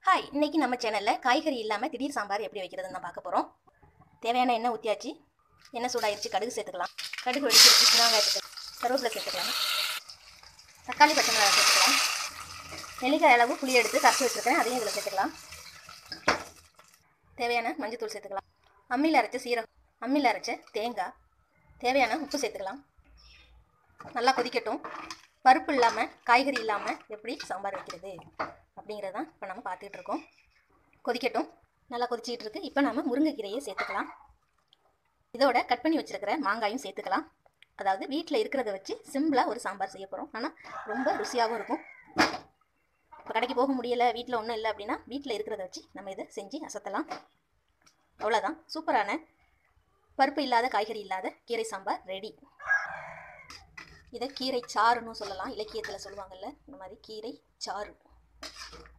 hi இன்னைக்கு நம்ம சேனலில் காய்கறி இல்லாமல் திடீர் சாம்பார் எப்படி வைக்கிறதுன்னு தான் பார்க்க போகிறோம் தேவையான எண்ணெய் ஊற்றியாச்சு எண்ணெய் சூடாயிருச்சு கடுகு சேர்த்துக்கலாம் கடுகு வெடிச்சிருச்சு சின்ன வெங்காயத்துக்கு கருவேப்பிலை சேர்த்துக்கலாம் தக்காளி பச்சை மிளகாய் சேர்த்துக்கலாம் நெல்லிக்காய் அளவு புளி எடுத்து கரைச்சி வச்சுருக்கேன் அதையும் இதில் சேர்த்துக்கலாம் தேவையான மஞ்சத்தூள் சேர்த்துக்கலாம் அம்மியில் அரைச்ச சீரகம் அம்மியில் அரைச்ச தேங்காய் தேவையான உப்பு சேர்த்துக்கலாம் நல்லா கொதிக்கட்டும் பருப்பு இல்லாமல் காய்கறி இல்லாமல் எப்படி சாம்பார் வைக்கிறது அப்படிங்கிறத தான் இப்போ நம்ம பார்த்துட்டு இருக்கோம் கொதிக்கட்டும் நல்லா கொதிச்சிட்டு இருக்கு இப்போ நம்ம முருங்கைக்கீரையை சேர்த்துக்கலாம் இதோட கட் பண்ணி வச்சிருக்கிற மாங்காயும் சேர்த்துக்கலாம் அதாவது வீட்டில் இருக்கிறத வச்சு சிம்பிளாக ஒரு சாம்பார் செய்ய போகிறோம் ஆனால் ரொம்ப ருசியாகவும் இருக்கும் இப்போ கடைக்கு போக முடியலை வீட்டில் ஒன்றும் இல்லை அப்படின்னா வீட்டில் இருக்கிறத வச்சு நம்ம இதை செஞ்சு அசத்தலாம் அவ்வளோதான் சூப்பரான பருப்பு இல்லாத காய்கறி இல்லாத கீரை சாம்பார் ரெடி இதை கீரை சாறுன்னு சொல்லலாம் இலக்கியத்தில் சொல்லுவாங்கல்ல இந்த மாதிரி கீரை சாறு